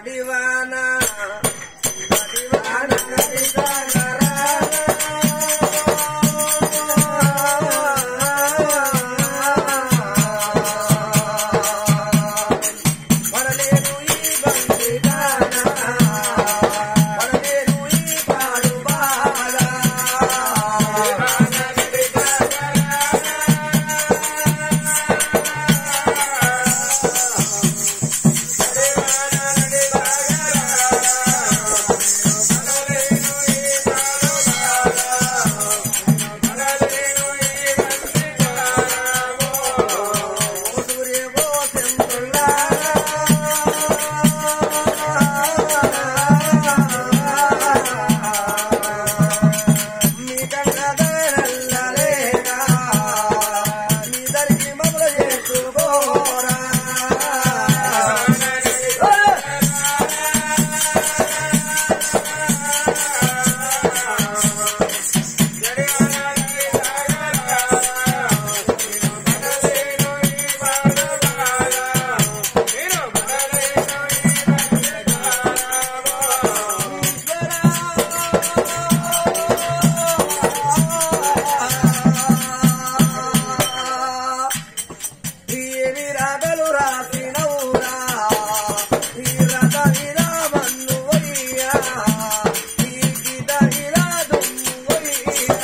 నడివానా నడివానా నడివానా పడలేను ఈ బండిగానా పడలేను ఈ పాడు బాల సూర్యవో మీ కన్నదరల్లలేనా మీ దరికి మమ్మల చేసుకోరా ఏమి రాగలు రాసినవురా ఈ రథ విరామన్ను వయ్యా ఈ గీత విరాదుమ్ము వయ్యా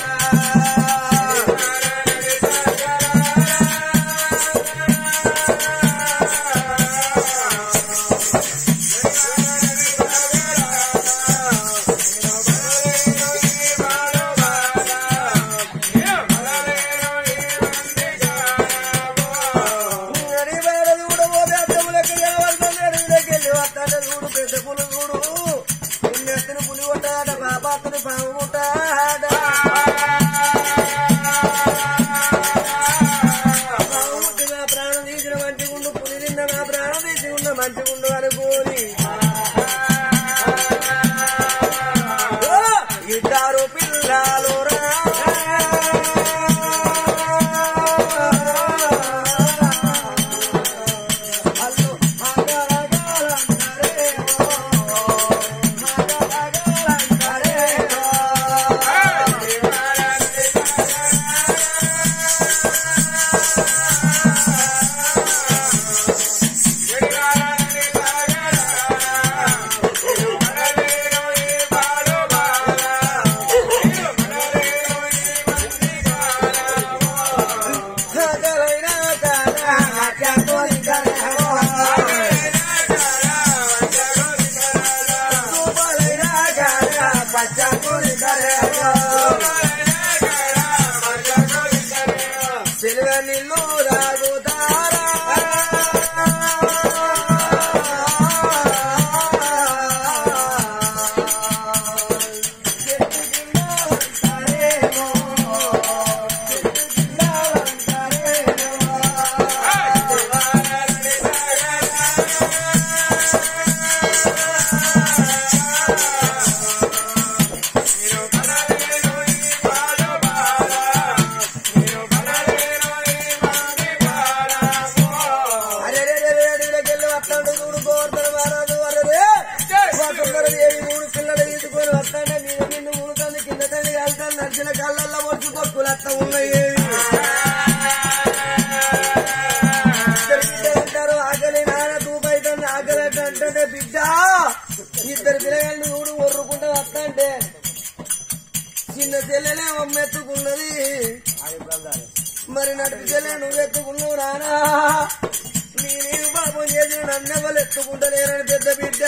నడివేడ చూడు పోతే అద్దములకి ఎలవడుతుంది అడవిలోకి వెళ్ళి వస్తాడు చూడు పెద్ద పులు చూడు నిన్నెత్తును పులి కొట్టాడ పాపాత్తును పాము కొట్టాడ పాము కొట్టి నా ప్రాణం తీసిన మంచిగుండు పులి నిన్న నా ప్రాణం తీసి ఉన్న మంచిగుండు అనుకోని ఓ! ఇద్దరు పిల్లలు రా అల్లు సిల్వ నిల్లు రాగుతారా చెట్టు కింద ఉంటారేమో చెట్టు కింద ఉంటారేమో అరే రే రే రే అడవిలోకి వెళ్ళి వస్తాడు చూడు గోవర్ధన మహారాజు అరే సుందరది ఏమి మూడు పిల్లలు తీసుకొని వస్తాడే మీద నిన్ను మూడుతుంది కింద తండ్రి వెళ్తాను నడిచిన కళ్ళల్లో వచ్చి తొక్కులు అత్త ఉన్నాయి ఇద్దరు బిడ్డలు అంటారు ఆకలి నాన్న తూపైతుంది ఆకలి అంటే అంటే బిడ్డ ఇద్దరు పిల్లగాళ్ళు చూడు ఒర్రుకుంటూ వస్తాంటే చిన్న చెల్లెలే ఎత్తుకున్నది మరి నడిపి చెల్లె నువ్వు ఎత్తుకున్నావు నానా నేనేం పాపం చేసి నన్నెవరు ఎత్తుకుంటలేరని పెద్ద బిడ్డ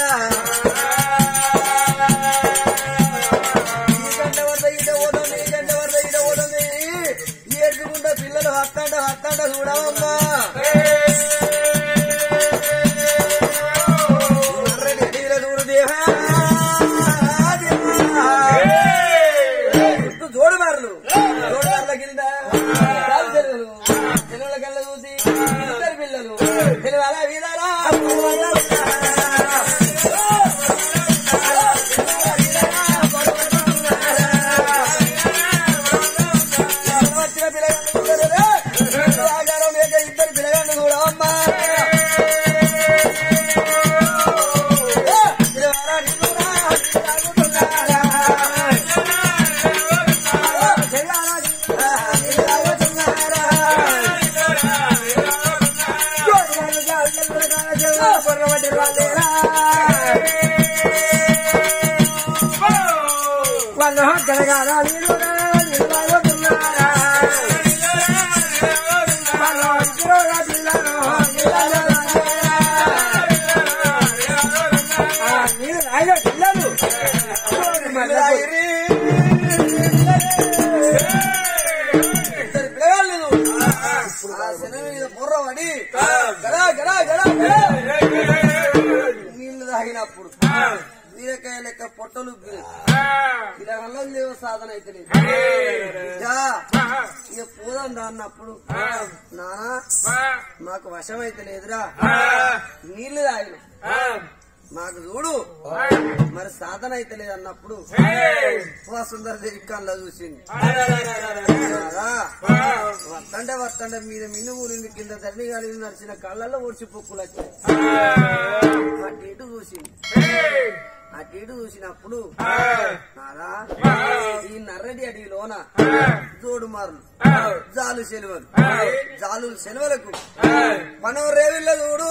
ఈ గంట వద్ద ఈట పోతుంది ఈ గంట వద్ద ఈట పోతుంది ఏడ్చుకుంటా పిల్లలు వస్తాంట వస్తాంట చూడవమ్మా నర్రని అడవిలో చూడు దేవా దేవా. గుర్తు జోడు మార్లు జోడు మార్ల కింద కాలు చెల్లెలు పిల్లల కళ్ళ చూసి ఇద్దరు పిల్లలు పిల్లలు అలా వీరారా వచ్చిన పిల్లలు ఆగారం లేక ఇద్దరు రాలేరా వాళ్ళు జరగాల వీరురా నిలబడుతున్నారా వాళ్ళు ఇద్దరుగా పిల్లలు నిలబడలేరా. ఆ, మీరు ఆయన పిల్లలు ఇద్దరు పిల్లగాళ్ళు ఇప్పుడు ఆ శనగ మీద బుర్ర పడి గడా గడా గడా గడా నీళ్లు తాగినప్పుడు బీరకాయ లెక్క పొట్టలు ఇలా వల్ల లేవ సాధన అయితే ఇక పోదాం దా అన్నప్పుడు నానా మాకు వశం అయితే లేదురా నీళ్లు తాగిన మాకు చూడు మరి సాధన అయితే లేదు అన్నప్పుడు సుందర దేవి కళ్ళ చూసింది రాదా? వత్తంటే వత్తంటే మీద మిన్ను ఊరింది కింద తల్లి గాలి నడిచిన కళ్ళల్లో ఒడిచి పొక్కులు వచ్చాయి అటు ఇటు చూసింది అటు ఇటు చూసినప్పుడు నాదా ఈ నర్రడి అడవిలోన జోడు మారులు జాలు సెలవులు జాలు సెలవులకు మనం రేవిళ్ళ చూడు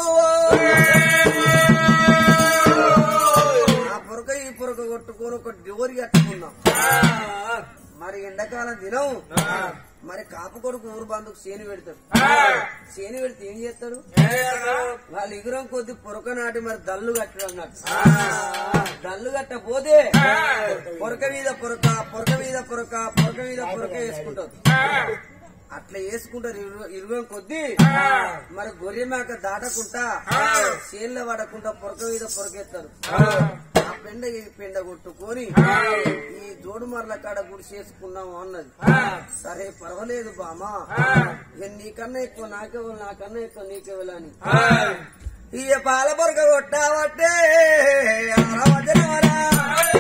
ఆ పొరక ఈ పొరక కొట్టుకొని ఒక డోరి కట్టుకున్నాం మరి ఎండాకాలం దినం మరి కాపు కొడుకు ఊరు బంధుకు చేను పెడతాడు చేను పెడితే ఏం చేస్తాడు వాళ్ళు ఎగురం కొద్ది పొరక నాటి మరి దల్లు కట్టడం అన్నట్టు దల్లు కట్టపోతే పొరక మీద పొరక పొరక మీద పొరక పొరక మీద పొరక వేసుకుంటారు అట్లా వేసుకుంటారు ఇరు- ఇరుగం కొద్దీ మరి గొర్రె మేక దాటకుండా చేన్లో పడకుండా పొరక మీద పొరకెత్తారు ఆ పెండ ఈ పెండ కొట్టుకొని ఈ జోడు మరల కాడ గుడి చేసుకున్నాము అన్నది సరే పర్వాలేదు బామా ఇక నీకన్నా ఎక్కువ నాకెవరు నాకన్నా ఎక్కువ నీకెవలని ఇక పాల పొరక కొట్టావట్టే ఆరవజనవరా.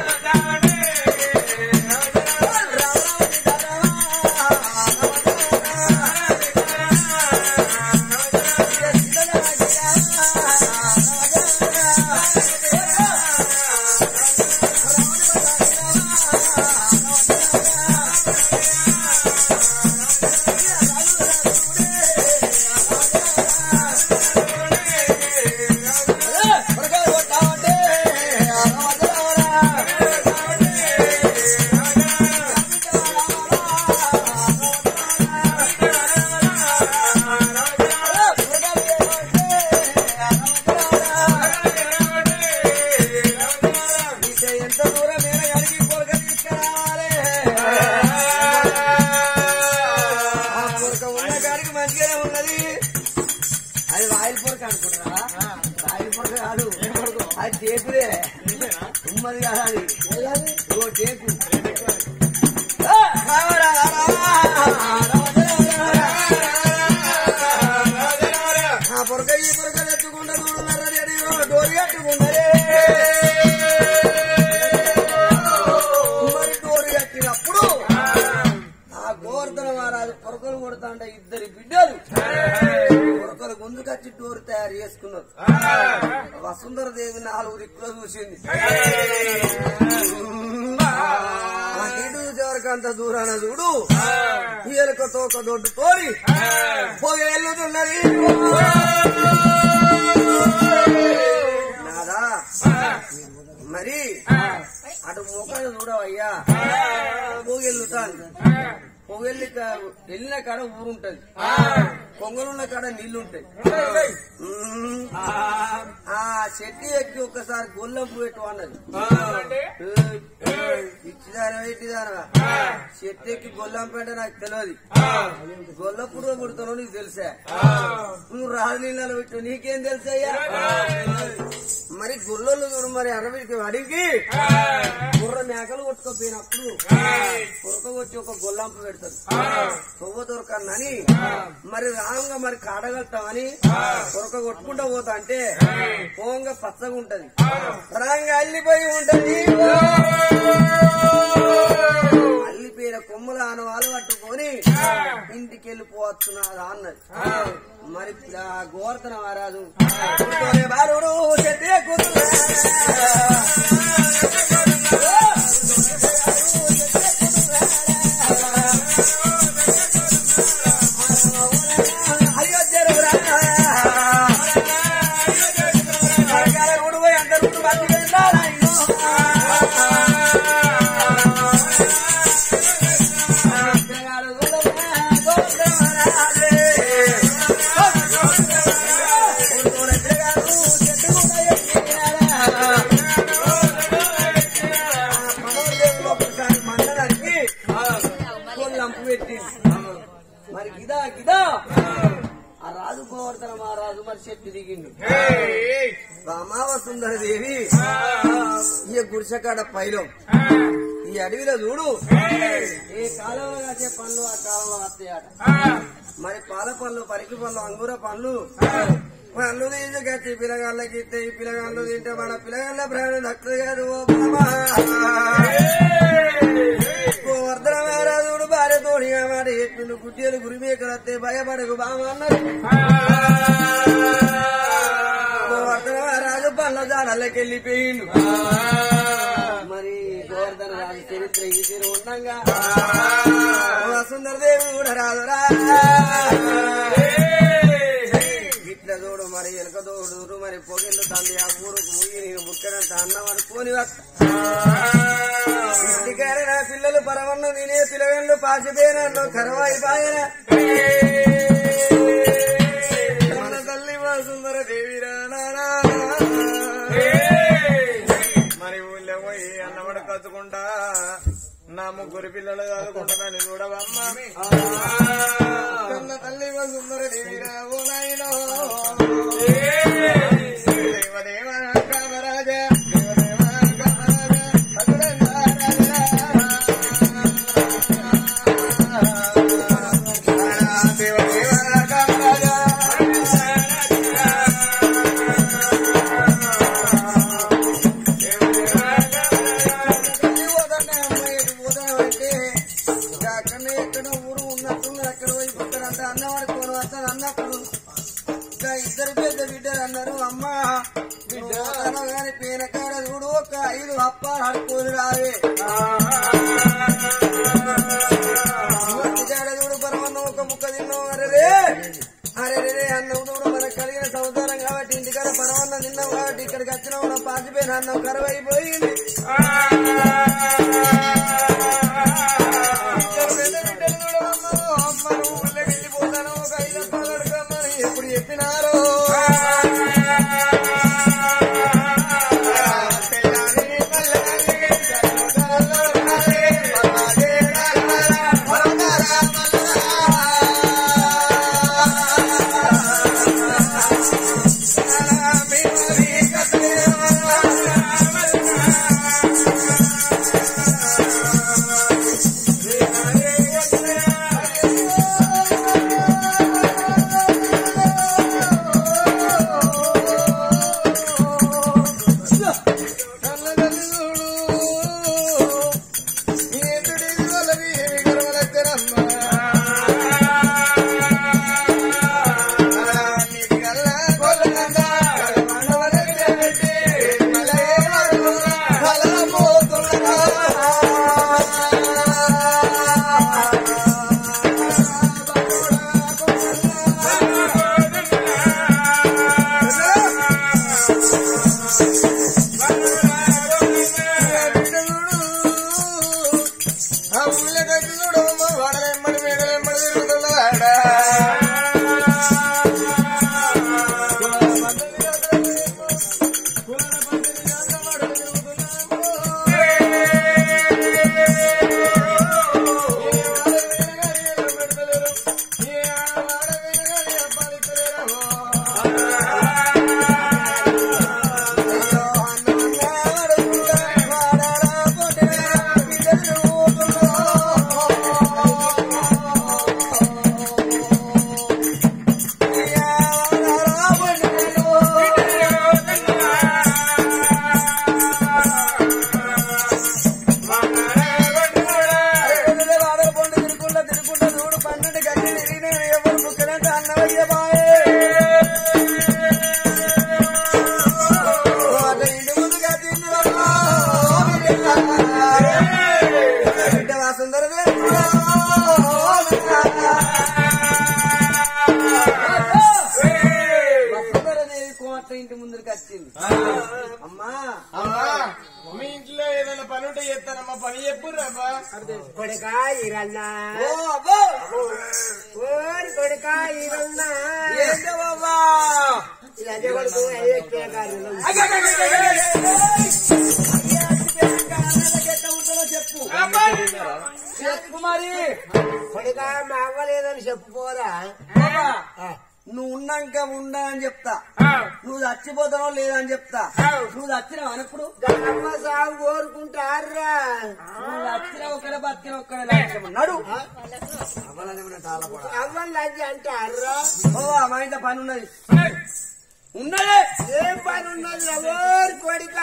పొరక కొట్టావట్టే ఇక ఎంత దూరం నేను కలిగి పొరక తీసుకురావాలి ఆ పొరక ఉన్న కాడికి మంచిగానే ఉన్నది అది వాయిల్ పొరక అనుకుంటున్నారా వాయిల్ పొరక కాదు అది టేకులే ఉమ్మది కాదు అది ఓ టేకు ఆ, రావరా, రావరా, రావరా. ఆ పొరక ఈ పొరక తెచ్చుకుంటా చూడున్నారా రెడీ డోరి కట్టుకున్నారే మరి డోరి కట్టినప్పుడు ఆ గోవర్ధన మహారాజు పొరకలు కొడతాంటే ఇద్దరి బిడ్డలు పొరకలు ముందుకొచ్చి డోరు తయారు చేసుకున్నారు వసుంధర దేవి నాలుగు దిక్కులో చూసింది ఆ గిడ్డు చూసేవరకు అంత దూరాన చూడు ఈయలకు తోక దొడ్డు తోడి పొగ ఎల్లుతున్నది నాదా మరి అటు మొక్కలు చూడవయ్యా పొగెళ్ళుతాను పొగెళ్ళి వెళ్ళిన కాడ ఊరుంటది పొంగలున్న కాడ నీళ్లుంటాయి ఉమ్. ఆ చెట్టు ఎక్కి ఒక్కసారి గొల్లం పెట్టు అన్నది ఇచ్చిదానా పెట్టిదానా చెట్టు ఎక్కి గొల్లం పెట్ట నాకు తెలియదు గొల్లప్పుడు పుడతానో నీకు తెలుసా నువ్వు రాజు నీళ్ళలో పెట్టు నీకేం తెలుసయ్యా మరి గుర్రలు చూడు మరి అరవికి అడిగి గుర్ర మేకలు కొట్టుకోపోయినప్పుడు కొరక వచ్చి ఒక గొల్లంప పెడతారు తొవ్వ దొరకన్నని మరి రాంగా మరి కాడగలుగుతామని కొరక కొట్టుకుంటా పోతా అంటే పోంగా పచ్చగా ఉంటది రాంగా అల్లిపోయి ఉంటది అల్లిపోయిన కొమ్ముల ఆనవాలు పట్టుకొని ఇంటికి వెళ్ళిపోవచ్చు నాదా అన్నది మరి ఆ గోవర్ధన మహారాజు కూర్చోనే బాలుడు చెట్టే కూతురు అయ్యో చెరువురా మరి గిదా గిదా ఆ రాజు గోవర్ధన మహారాజు మరి చెట్టు దిగిండు రామావ సుందర దేవి ఈ గుడిసెకాడ పైలో ఈ అడవిలో చూడు ఏ కాలంలో కాసే పండ్లు ఆ కాలంలో వస్తాయట మరి పాల పండ్లు పరికి పండ్లు అంగూర పండ్లు పండ్లు తీసుకొచ్చి పిల్లగాళ్ళకి ఇస్తే ఈ పిల్లగాళ్ళు తింటే మన పిల్లగాళ్ళ ప్రాణం దక్కదు కాదు ఓ బాబా. గోవర్ధన మహారాజుడు భార్య తోడిగా మాట చెప్పిండు గుడ్డేలు గురిమేకలు వస్తే భయపడకు బామ అన్నారు గోవర్ధన మహారాజు పళ్ళ జాడల్లకి వెళ్ళిపోయిండు మరి గోవర్ధన రాజు చరిత్ర ఈ తీరు ఉండంగా వసుందర దేవి కూడా రాదురా ఇట్లా చూడు మరి ఎలక తోడు మరి పొగిళ్ళు తండ్రి ఆ ఊరుకు ముగి నేను ముక్కడంత అన్నం అనుకోని ఇంటికారే నా పిల్లలు పరమన్న నేనే పిల్లగండ్లు పాసిపోయినా కరవాయి పాయన మన తల్లి వసుందర దేవి రానా మరి ఊళ్ళో పోయి అన్నమడ కచ్చుకుంటా నా ముగ్గురు పిల్లలు చదువుకుంటున్నాను చూడవమ్మ కన్న తల్లి వసుందర దేవి రావో నాయనో దేవదేవ కామరాజ దేవదేవ కామరాజ అసురంగా రాజా. దేవదేవ కామరాజ తల్లి పోతానే అమ్మాయి ఎటు పోతామంటే ఇక అక్కడనే ఎక్కడ ఊరు ఉన్నట్టుంది అక్కడ పోయి పుట్టారంటే అన్నం అనుకోను వస్తాను అన్నప్పుడు ఇంకా ఇద్దరు పెద్ద బిడ్డలు అన్నారు అమ్మ బిడ్డ కానీ పేన కాడ చూడు ఒక ఐదు అప్పాలు ఆడుకోదు రావే కాడ చూడు పరమన్నం ఒక ముక్క తిన్నావు అరే అరే రే అన్నం చూడు మనకు కలిగిన సంసారం కాబట్టి ఇంటికాడ పరమన్నం తిన్నావు కాబట్టి ఇక్కడికి వచ్చినావు నా పాసిపోయిన అన్నం కరువు అయిపోయింది ఎప్పుడు చెప్పినారు ఆ ఊళ్ళో కట్టి చూడమ్మ వాడలెమ్మడి మేడలెమ్మడి తిరుగుతున్నాడా అయ్యో అమ్మా అమ్మా మీ ఇంట్లో ఏదైనా పని ఉంటే చేస్తానమ్మా పని చెప్పుర్రామ్మా కొడుకా ఇరన్నా ఓ అబ్బో ఓరి కొడుకా ఇరన్నా ఏంటో బాబా ఇలా అదే కొడుకు అయ్యే కారణం చెప్పు చెప్పు మరి కొడుకా మా అవ్వలేదని చెప్పుకోరా బాబా నువ్వు ఉన్నాక ఉండా అని చెప్తా నువ్వు చచ్చిపోతానో లేదని చెప్తా నువ్వు చచ్చినావు అనప్పుడు అమ్మ సాగు కోరుకుంటారా నువ్వు చచ్చిన ఒక్కడే బతికిన ఒక్కడే లక్ష్యం నడు అవ్వని లజ్జ అంటారా ఓ మా ఇంట్లో పని ఉన్నది ఉన్నది ఏం పని ఉన్నది ఓరి కొడుకా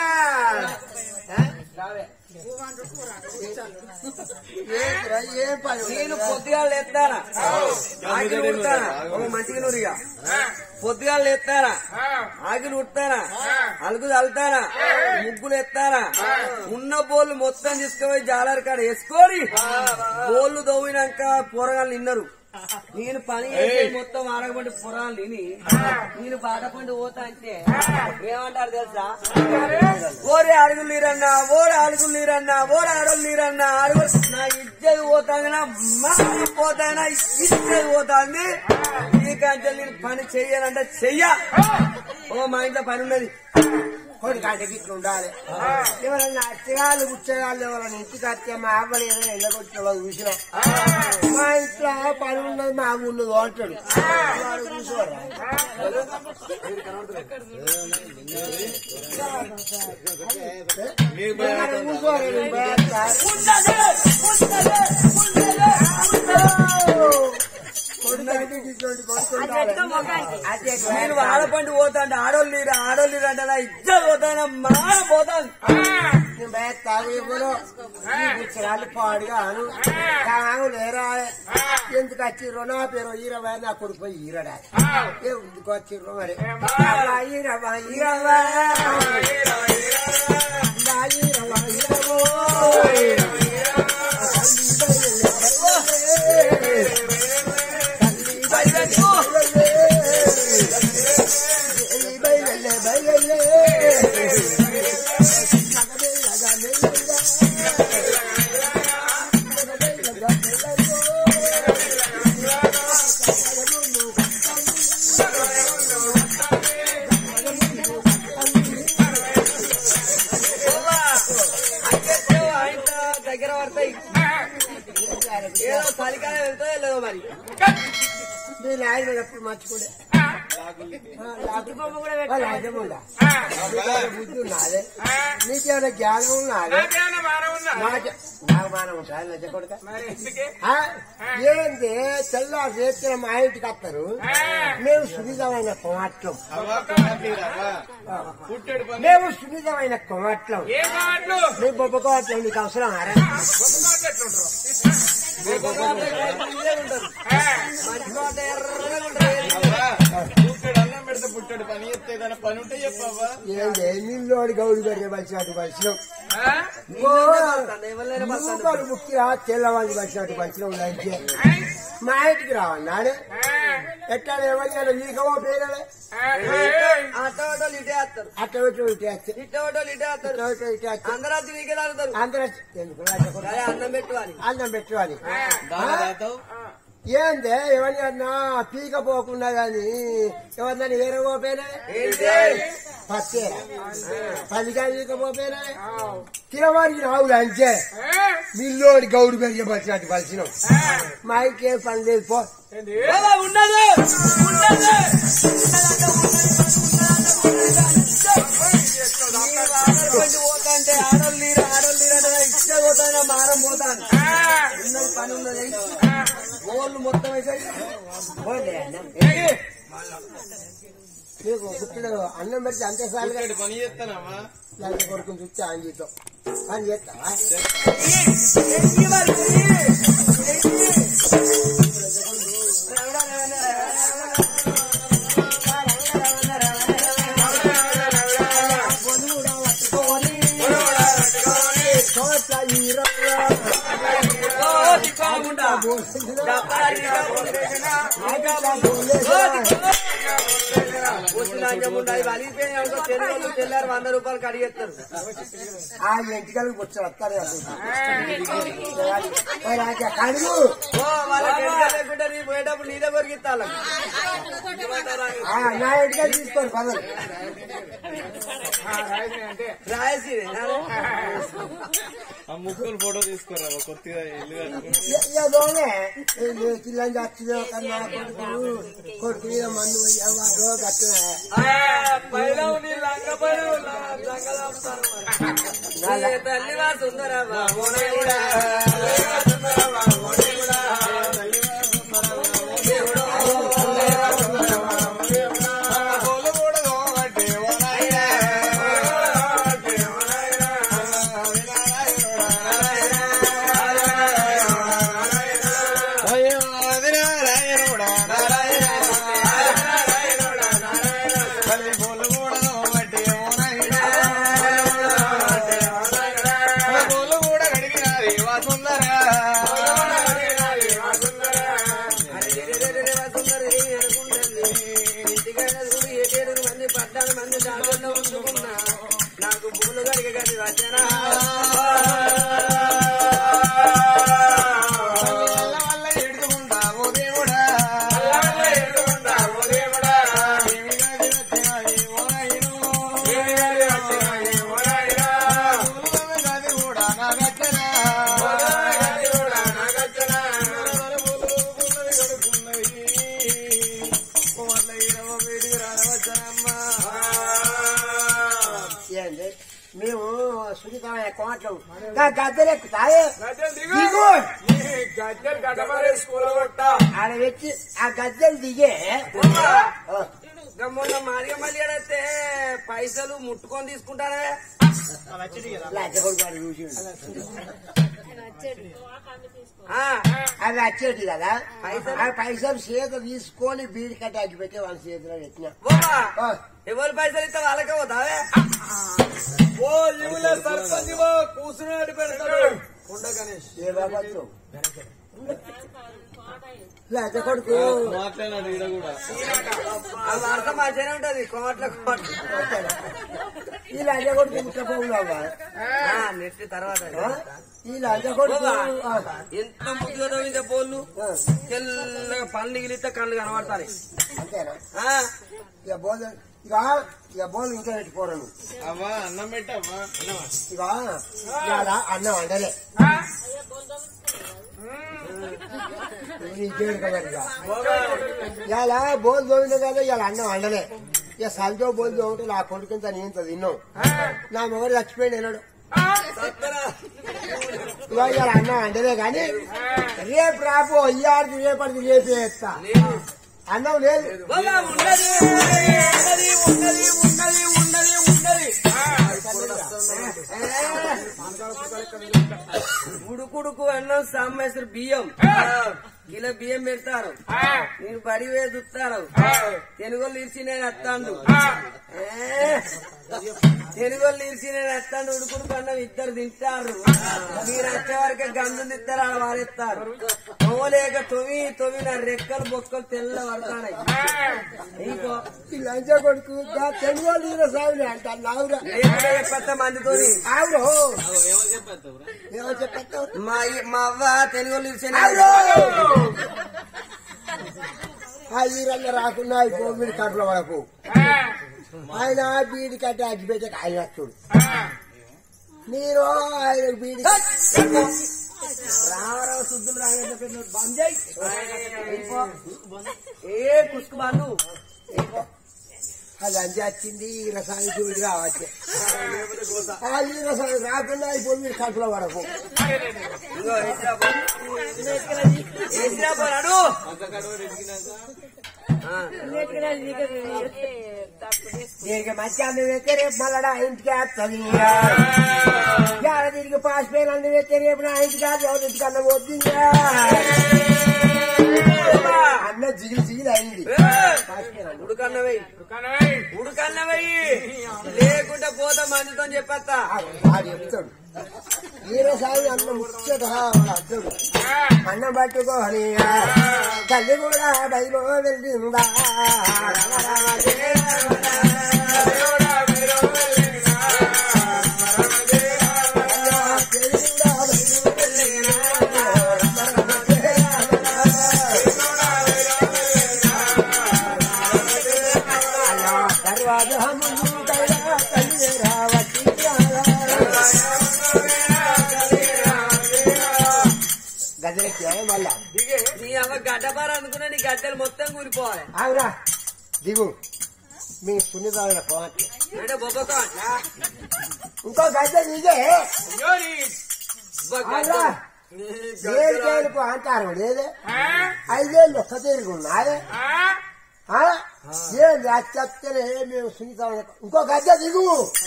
ఏం పని నేను పొద్దుగా లేస్తానా ఆకిలి ఉడతానా ఓ మంచిగా నూరిగా పొద్దుగా లేస్తానా ఆకిలి ఉడతానా అలుగు చల్లుతానా ముగ్గులు ఎత్తానా ఉన్న బోళ్ళు మొత్తం తీసుకుపోయి జాలర్ కాడ వేసుకొని బోళ్ళు దవ్వినాక కూరగాయలు తిన్నారు నేను పని చేసి మొత్తం ఆడగబడి పురాణాలు తిని నేను బాట పండి పోతా అంటే ఏమంటారు తెలుసా ఓరే అడుగులు నీరన్నా ఓరే అడుగులు నీరన్నా ఓరే అడుగులు నీరన్నా అడుగు నా ఇజ్జది పోతాంది నా మాట పోతానా ఇజ్జది పోతాంది ఈ కంచెలు నేను పని చెయ్యాలంటే చెయ్య ఓ మా ఇంట్లో పని ఉన్నది కొడుకా అంటే ఇట్లా ఉండాలి ఎవరన్నా అచ్చగాళ్ళు గుచ్చగాళ్ళు ఎవరన్నా ఇంటికి వస్తే మా అవ్వలు ఏదైనా ఎండగొచ్చిన వాళ్ళు చూసినా మా ఇంట్లో పని ఉన్నది మా ఊళ్ళో అంటాడు వాడు చూసుకోరా కూర్చోరా నేను పోయేస్తా. కొడుకు అంటే ఇటువంటి కొడుకు ఉండాలి. అదే నేను ఆడపండి పోతా అంటే ఆడోళ్ళు నీరు ఆడోళ్ళు నీరు అంటే నా ఇజ్జది పోతాను మాన పోతాను నేను బయట తాగేప్పుడు పుచ్చరాళ్ళు పాడుగాను తాగు లేరా ఎందుకు వచ్చిర్రో నా పేరు ఈరవా నా కొడుకు పోయి ఈరడా ఏ ఎందుకు వచ్చిర్రో మరి అబ్బా, ఈరవ్వ ఈరవ్వ అబ్బా, ఈరవ్వ ఈరవ్వో. బయలెల్లే, బయలెల్లే. ఆయన దగ్గర పడతాయి ఏదో చలికాలం వెళ్తాయో లేదో మరి నేను ఆయన ఎప్పుడు మర్చిపోలే లాజముందా బుద్ధి ఉన్నదే నీకేమైనా జ్ఞానం ఉన్నదే నాకు నాకు మానం ఉంటా లజ్జ కొడుక ఆ? ఏంది తెల్లారు రేత్రి మా ఇంటికి వస్తారు మేము సున్నితమైన కొమాట్లం పుట్టెడు పని మేము సున్నితమైన కొమాట్లం ఏ మాటలు మేము బొబ్బకోవట్లం నీకు అవసరం అరే మంచి మాట ఎర్రగా ఉంటారు పుట్టెడు అన్నం పెడితే పుట్టెడు పని చెప్తే ఏదైనా పని ఉంటే చెప్పావా ఏంది నిల్లోడి గౌడు పెరిగే బలిసినట్టు బలిసినాం ఎవరైనా నూకలు ముఖ్య తెల్లవాళ్ళు బలిసినట్టు బలిసినాం లంచే మా ఇంటికి రావన్నాడు ఎట్లా ఏమయ్యాడు నీకవో పేరలే అట్ట ఆటోలు ఇటే వస్తారు అట్ట పెట్టి ఇటే వస్తే ఇట్ట ఆటోలు ఇటే వస్తారు ఇట్ట పెట్టి ఇటే వస్తే అందరూ వచ్చి నీకే తాగుతారు అందరూ ఎందుకు రాజా కొడుకు? అదే అన్నం పెట్టుకోవాలి అన్నం పెట్టుకోవాలి ఏందే ఎవరికన్నా పీక పోకుండా గాని ఎవరిన్నా ఏరగోపోయినా ఏంటి పచ్చే పదిగా ఈకపోపోయినా తినవారికి రావులు అంతే మిల్లోడి గౌడు పెరిగే పచ్చినట్టు కలిసినాం మా ఇంకేం పని లేదు పో బాబా, ఉన్నది ఉన్నది ఆడపండి పోతాంటే ఆడోళ్ళు నీరు ఆడోళ్ళు నీరు అంటే ఇచ్చే పోతాను మారం పోతాను ఉన్నది పని ఉన్నది గోళ్ళు మొత్తం వేసాయి పోలే అన్నం నీకు పుట్టిన అన్నం పెడితే అంతే సార్లు పుట్టెడు పని చేస్తానమ్మా నాకు కొడుకుని చూస్తే ఆయన చేద్దాం పని చేస్తావా చోట్ల ఈ రంగు వచ్చిన అంజం ఉండాలి వలిగిపోయి అనుకో తెలుగు తెల్లారు వంద రూపాయలు కడిగేస్తారు ఆ ఇంటికల్ వచ్చి వస్తారు కడుగు ఓ వాళ్ళకి ఎంత లేకుండా నీ పోయేటప్పుడు నీదే కొరిగిస్తాను ఆ, నా ఇంటికల్ తీసుకోండి పదలు రాయసి ఆ ముక్కులు ఫోటో తీసుకురా కొద్దిగా ఇల్లు కట్టుకుని ఏదోనే కిల్లని వచ్చిన కన్నా కొడుకు కొడుకు మీద మందు పోయేవాడు గట్టునే పైన నీ లంగ పైన లంగలాపుతారు తల్లి వా సుందరమ్మా మోనయ్యా. కోలు కూడా తోమబట్టి ఓ నాయనా. అయ్యో నారాయణుడా, నారాయణ. తల్లి కోలు కూడా తోమబట్టి ఓ నాయనా. కోలు కూడా కడిగినది వా సుందరా. అరే రే రే రే రే వా సుందరి అనుకుంటుంది. ఇంటికాడ చూడు ఏటేడు మంది పద్నాలుగు మంది దాంట్లో ఉంచుకున్నా నాకు పూలు కడిగ గది వచ్చనా వల్ల వల్ల ఎడుకుంటా ఓ దేవుడా. ఏమి గది వచ్చినది ఓ నాయనో. పూలు గది కూడా నా గచ్చనా. ఏంది మేము సునీతమైన కోట్లు గద్దెలు ఎక్కుతాయి దిగు ఆడ వచ్చి ఆ గద్దెలు దిగే ఓ, మొన్న మారిగా మళ్ళీ ఏడైతే పైసలు ముట్టుకొని తీసుకుంటారే లజ్జ కొడుకు వాడు చూసిండు. ఆ, అవి వచ్చేటి కదా ఆ పైసలు చేత తీసుకొని బీడి కట్టాకి పెట్టి వాళ్ళ చేతిలో పెట్టిన బాబా ఓ, ఎవరు పైసలు ఇస్తే వాళ్ళకే పోతావే ఓ ఇవులే సర్పంచ్ కూర్చుని పెడతాడు కొండ గణేష్ ఏ బాబు లజ్జ కొడుకు మాట్లాడినాడు ఈడ కూడా ఆ వార్త మంచిగానే ఉంటది కోట్ల కోట్ల ఈ లజ్జ కొడుకు ముట్టపోవులావా ఆ, నెట్ తర్వాత ఈ లజ్జ కొడుకు బాబా. ఆ, ఎంత ముద్దుగా తవ్విందే పోళ్ళు ఆ, తెల్లగా పండ్లు గిలిస్తే కళ్ళు కనబడతాయి అంతేనా ఆ, ఇక బోల్ ఇక ఇక బోల్ ఇంకా పెట్టుకోరను అవ్వా అన్నం పెట్టమ్మా ఇక ఇవాళ అన్నం వండలే ఇంకేడు కదా ఇక ఇవాళ బోల్ తోమింది కదా ఇవాళ అన్నం వండలే ఇక సంతో బోల్ తోమితే నా కొడుకుంత నేను తిన్నాం నా మొగడు చచ్చిపోయింది వెళ్ళాడు సత్తరా. ఇక ఇవాళ అన్నం వండలే కానీ రేపు రాపు అయ్యాడికి రేపటికి రేపు వేస్తా అన్నం లేదు బాబా, ఉన్నది ఉన్నది ఉన్నది ఉన్నది ఉన్నది ఉన్నది ఉడుకుడుకు అన్నం సాంబేశ్వర బియ్యం కిలో బియ్యం పెడతారు నేను బడి వేసి చూస్తాను తెలుగులు ఇరిచి నేను వస్తాను తెలుగులు ఇరిచి నేను వస్తాను ఉడుకుడుకు అన్నం ఇద్దరు తింటారు మీరు వచ్చే వరకే గంజులు ఇస్తారు ఆడ వారెత్తారు తోలేక తొవి తొవి నా రెక్కలు బొక్కలు తెల్ల పడతాయి ఇంకో ఈ లంచ కొడుకు తెలుగు నీర సాగులే అంటారు నావురా లేకుండా చెప్పేస్తా మందితోని ఆవురు ఏమో చెప్పేస్తావు మా ఈ- మా అవ్వ తెలుగులో ఇరిచి ఆ ఈరన్న రాకుండా అయిపో వీడి కడుపులో వరకు ఆయన బీడి కట్టి అగ్గి పెట్టే ఆయన వస్తుడు నేను ఆయన బీడి రావరావు శుద్ధులు రాగంటే బంద్ చేయి ఏ కుసుకు బాను అది అంజి వచ్చింది ఈ రసాయన చూడి రావచ్చు ఆ ఈ రసాయన రాకుండా అయిపో వీడి కడుపులో వరకు ఇగో ఇట్లా పో. ఇట్లా పో, నడు. ఆ. దీనికి మధ్యాహ్నం వేస్తే రేపు మళ్ళా నా ఇంటికి వస్తుంది యాడ తిరిగి పాసిపోయిన అన్నం వేస్తే రేపు నా ఇంటికి కాదు ఎవరి ఇంటికి అన్నం వద్దు అన్న జిగిలి జిగిలి అయింది ఉడుకన్నవై ఉడుకన్నవై లేకుంటే పోతా మందితో చెప్పేస్తా వాడు చెప్తాడు ఈరోసారి అన్న ముచ్చట అడ్డు అన్నం పట్టుకోని తల్లి కూడా బయలు వెళ్ళిందా రామ రామ జయ రామ తల్లి కూడా బయలు వెళ్ళిందా. రామ రామ జయ రామ. దర్వాజా ముందు కైలా తల్లి రావట్టి గదిలెక్కి మళ్ళా నీ అమ్మ గడ్డపార అనుకున్నా నీ గడ్డలు మొత్తం కూలిపోవాలి ఆవురా దిగు మీ సున్నితమైన పోటీ అంటే బొబ్బతో అట్లా ఇంకో గద్దె దిగే ఆవురా ఏడు కేలకు అంటారు లేదే ఐదేళ్ళు ఒక్క తిరుగున్నారే ఏంది అచ్చత్తనే మేము సున్నితమైన ఇంకో గద్దె దిగు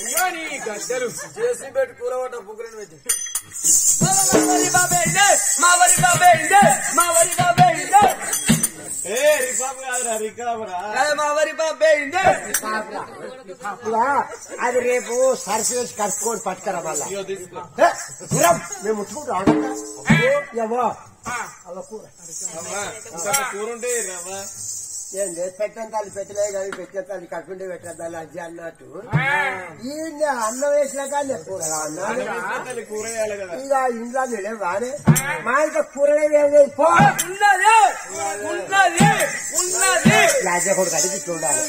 చేసి పెట్టి కూరవట బుక్కులను పెట్టి మా వరి బాబే ఇదే మా వరి బాబే ఇదే మా వరి బాబే ఇదే ఏ రికాబ్ కాదురా రికాబ్ రా అదే మా వరి బాబే ఇదే పాపరా. ఇలా అది రేపు సరిసేసి కలుపుకొని పట్టుకరా మళ్ళా ఇగో తీసుకో ఏ, గుర్రం, మేము ముట్టుకుంటాం ఏమో అలా కూర అమ్మా ఇంకా కూర ఉంటే రవ్వ ఏంది పెట్టని తల్లి పెట్టలే కానీ పెట్టిన తల్లి కట్టుకుంటే పెట్టద్దాలి అజ్జి అన్నట్టు ఈ అన్నం వేసినా కానీ కూర అన్నాడు తల్లి కూర వేయాలి కదా ఇక ఇంట్లో నిలే బానే మా ఇంట్లో కూరలే వేయలేదు పో ఉన్నది ఉన్నది ఉన్నది లాజ కూడా కడిగి చూడాలి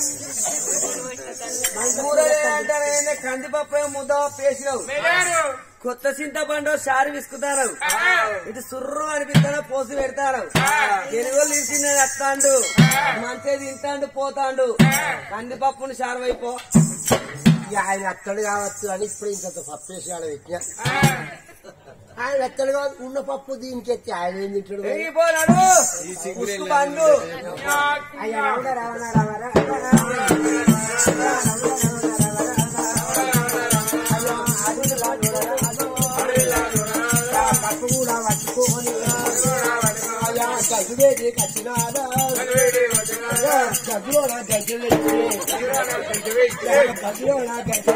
కూరలే అంటారే కందిపప్పు ఏమో ముద్ద పేసినావు కొత్త చింతపండు సారి విసుకుతారు ఇటు సుర్రు అనిపిస్తాను పోసి పెడతారు తెలుగులు తింటున్నది వస్తాండు మంచిగా తింటాండు పోతాండు కందిపప్పుని సారవైపో ఇక ఆయన అత్తడు కావచ్చు అని ఇప్పుడు ఇంత పప్పు వేసి ఆడ పెట్టిన ఆయన అత్తడు కావచ్చు ఉన్న పప్పు దీనికి ఎత్తి ఆయన ఏం తింటాడు మరి? ఎగిపోనాడు ఉసుకు పండు అయ్యా రావణ రావణ రావణ పప్పు కూడా పట్టుకోని అయ్యా గజువేది కట్టినాదా గజులో నా గజు గజులో నా గజు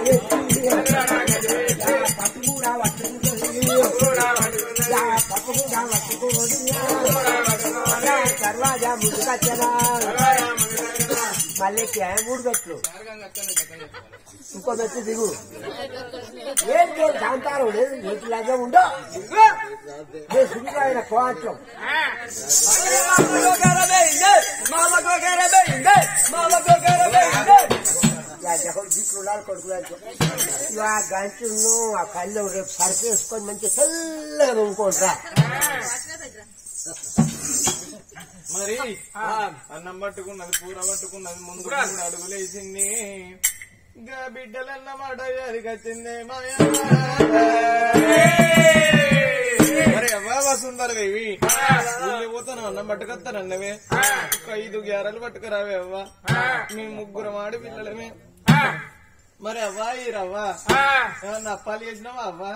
పప్పు కూడా పట్టుకోని పప్పు కూడా పట్టుకోని దర్వాజా ముందు కట్టనా మళ్ళీ క్యామ్ మూడు గట్లు ఇంకో గట్టు దిగు ఏం లేదు కాంతారం లేదు ఎట్లాగే ఉండో సుఖమైన కోటం దిక్కులు కొడుకులాంటి ఆ గంటను ఆ కళ్ళు రేపు సరిపేసుకొని మంచి తెల్లగా ఇంకోట్రా మరి అన్నం పట్టుకున్నది కూర పట్టుకున్నది ముందు మూడు అడుగులు వేసింది ఇంకా బిడ్డలన్న మాట అరిగచ్చింది మాయా మరి అవ్వా వసుందరు ఇవి ఊళ్ళో పోతాను అన్నం పట్టుకొస్తానన్నవే ఒక ఐదు గ్యారలు పట్టుకురావే అవ్వా మీ ముగ్గురు ఆడి పిల్లలమే మరి అవ్వా ఈ రవ్వా ఏమన్నా అప్పాలు చేసినావా అవ్వా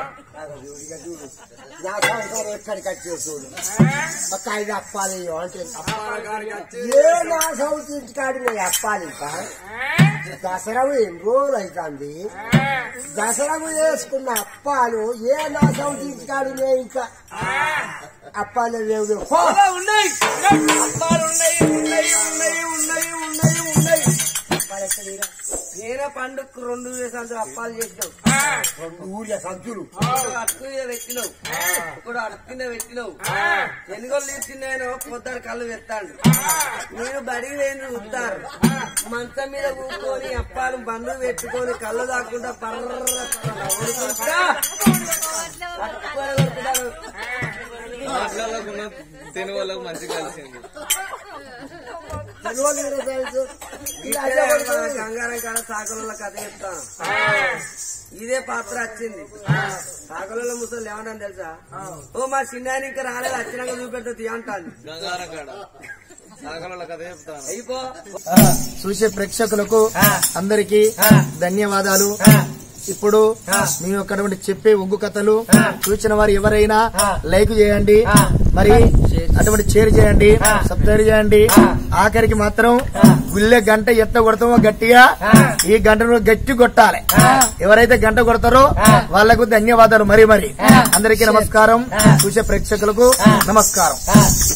నా సంసారం ఎక్కడికి వచ్చే చూడు ఒక ఐదు అప్పాలి అంటే ఏ నా సౌత్ ఇంటికాడి నేను అప్పాలి ఇంకా దసరా ఎన్ని రోజులు అవుతుంది దసరాకు వేసుకున్న అప్పాలు ఏ నా సౌత్ ఇంటికాడి నేను ఇంకా అప్పాలు లేవు పో. ఉన్నాయి అప్పాలు ఉన్నాయి ఉన్నాయి ఉన్నాయి ఉన్నాయి ఉన్నాయి ఉన్నాయి అప్పాలు ఎక్కడిరా? నేనే పండుగ రెండు సంవత్సరాలు అప్పాలు చేసినావు రెండు ఊళ్ళ సంచులు అడుగు పెట్టినావు ఇప్పుడు అడుక్కునే పెట్టినావు ఎనుగోలు తీసినాను పొద్దున కళ్ళు పెడతాడు నేను బడి వేను చూస్తారు మంచం మీద కూర్చొని అప్పాలు బండ్లు పెట్టుకొని కళ్ళు దాక్కుంటా పర్ర పర్ర పట్టుకొని కొడుకుంటారు. మాట్లాడకుండా తిని వాళ్ళకు మంచి కలిసింది తెలుగు నీరు తెలుసు ఇదే మన గంగారం కాడ సాకల కథ చెప్తాను ఇదే పాత్ర వచ్చింది సాకలలో ముసలు ఏమన్నా తెలుసా ఓ మా చిన్న ఇంకా రాలేదు వచ్చినాక చూపెడుతుంది అంటాను గంగారం కాడ సాగల కథ చెప్తాను అయిపో చూసే ప్రేక్షకులకు అందరికీ ధన్యవాదాలు ఇప్పుడు మేము అక్కడ చెప్పే ఒగ్గు కథలు చూసిన వారు ఎవరైనా లైక్ చేయండి మరి అటువంటి షేర్ చేయండి సబ్స్క్రైబ్ చేయండి ఆఖరికి మాత్రం గుల్లె గంట ఎట్లా కొడతామో గట్టిగా ఈ గంటను గట్టి కొట్టాలి ఎవరైతే గంట కొడతారో వాళ్లకు ధన్యవాదాలు మరి మరి అందరికీ నమస్కారం చూసే ప్రేక్షకులకు నమస్కారం